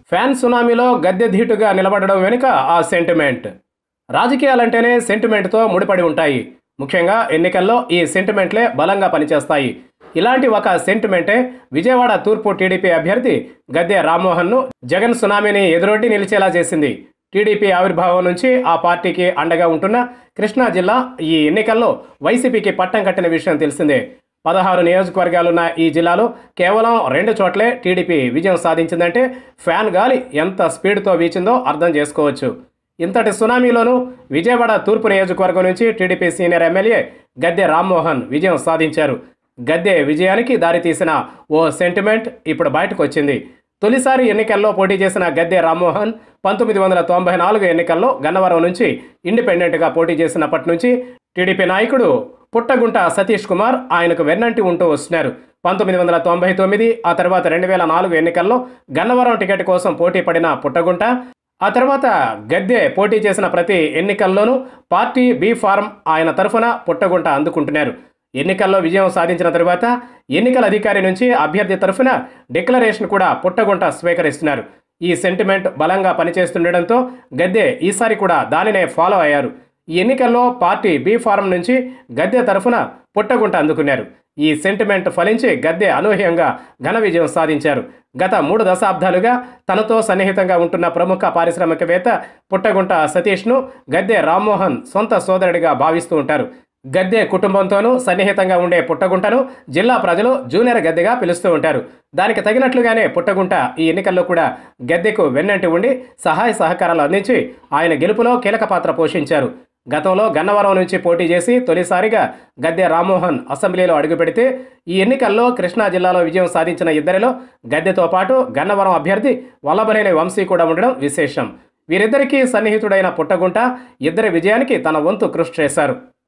fan సునామీలో గద్దె ధీటుగా నిలబడడం వెనుక ఆ సెంటిమెంట్ రాజకీయాలంటేనే సెంటిమెంట్తో ముడిపడి ఉంటాయి ముఖ్యంగా ఎన్నికల్లో ఈ సెంటిమెంట్లే బలంగా పనిచేస్తాయి ఇలాంటి ఒక సెంటిమెంటే విజయవాడ తూర్పు టీడీపీ అభ్యర్థి గద్దె రామ్మోహన్ను జగన్ సునామీని ఎదురొడ్డి నిలిచేలా చేసింది టీడీపీ ఆవిర్భావం నుంచి ఆ పార్టీకి అండగా ఉంటున్న కృష్ణా జిల్లా ఈ ఎన్నికల్లో వైసీపీకి పట్టం కట్టిన విషయం తెలిసిందే పదహారు నియోజకవర్గాలున్న ఈ జిల్లాలో కేవలం రెండు చోట్లే టీడీపీ విజయం సాధించిందంటే ఫ్యాన్ గాలి ఎంత స్పీడ్తో వీచిందో అర్థం చేసుకోవచ్చు ఇంతటి సునామీలోనూ విజయవాడ తూర్పు నియోజకవర్గం నుంచి TDP senior MLA Gadde Rammohan విజయం సాధించారు గద్దె విజయానికి దారితీసిన ఓ సెంటిమెంట్ ఇప్పుడు బయటకు వచ్చింది తొలిసారి ఎన్నికల్లో పోటీ చేసిన గద్దె రామ్మోహన్ పంతొమ్మిది వందల తొంభై నాలుగు ఎన్నికల్లో గన్నవరం నుంచి ఇండిపెండెంట్గా పోటీ చేసినప్పటి నుంచి టీడీపీ నాయకుడు పుట్టగుంట సతీష్ కుమార్ ఆయనకు వెన్నంటి ఉంటూ వస్తున్నారు పంతొమ్మిది వందల తొంభై తొమ్మిది ఆ తర్వాత రెండు వేల నాలుగు ఎన్నికల్లో గన్నవరం టికెట్ కోసం పోటీ పడిన పుట్టగుంట ఆ తర్వాత గద్దె పోటీ చేసిన ప్రతి ఎన్నికల్లోనూ పార్టీ బీ ఫారం ఆయన తరఫున పుట్టగుంట అందుకుంటున్నారు ఎన్నికల్లో విజయం సాధించిన తరువాత ఎన్నికల అధికారి నుంచి అభ్యర్థి తరఫున డిక్లరేషన్ కూడా పుట్టగుంట స్వీకరిస్తున్నారు ఈ సెంటిమెంట్ బలంగా పనిచేస్తుండటంతో గద్దె ఈసారి కూడా దానినే ఫాలో అయ్యారు ఈ ఎన్నికల్లో పార్టీ బీ ఫారం నుంచి గద్దె తరఫున పుట్టగుంట అందుకున్నారు ఈ సెంటిమెంట్ ఫలించి గద్దె అనూహ్యంగా ఘన విజయం సాధించారు గత మూడు దశాబ్దాలుగా తనతో సన్నిహితంగా ఉంటున్న ప్రముఖ పారిశ్రామికవేత్త పుట్టగుంట సతీష్ను గద్దె రామ్మోహన్ సొంత సోదరుడిగా భావిస్తూ ఉంటారు గద్దె కుటుంబంతోనూ సన్నిహితంగా ఉండే పుట్టగుంటను జిల్లా ప్రజలు జూనియర్ గద్దెగా పిలుస్తూ ఉంటారు దానికి తగినట్లుగానే పుట్టగుంట ఈ ఎన్నికల్లో కూడా గద్దెకు వెన్నంటి ఉండి సహాయ సహకారాలు అందించి ఆయన గెలుపులో కీలక పాత్ర పోషించారు గతంలో గన్నవరం నుంచి పోటీ చేసి తొలిసారిగా గద్దె రామ్మోహన్ అసెంబ్లీలో అడుగుపెడితే ఈ ఎన్నికల్లో కృష్ణా జిల్లాలో విజయం సాధించిన ఇద్దరిలో గద్దెతో పాటు గన్నవరం అభ్యర్థి వల్లభనేని వంశీ కూడా ఉండడం విశేషం వీరిద్దరికీ సన్నిహితుడైన పుట్టగుంట ఇద్దరి విజయానికి తన వంతు కృషి చేశారు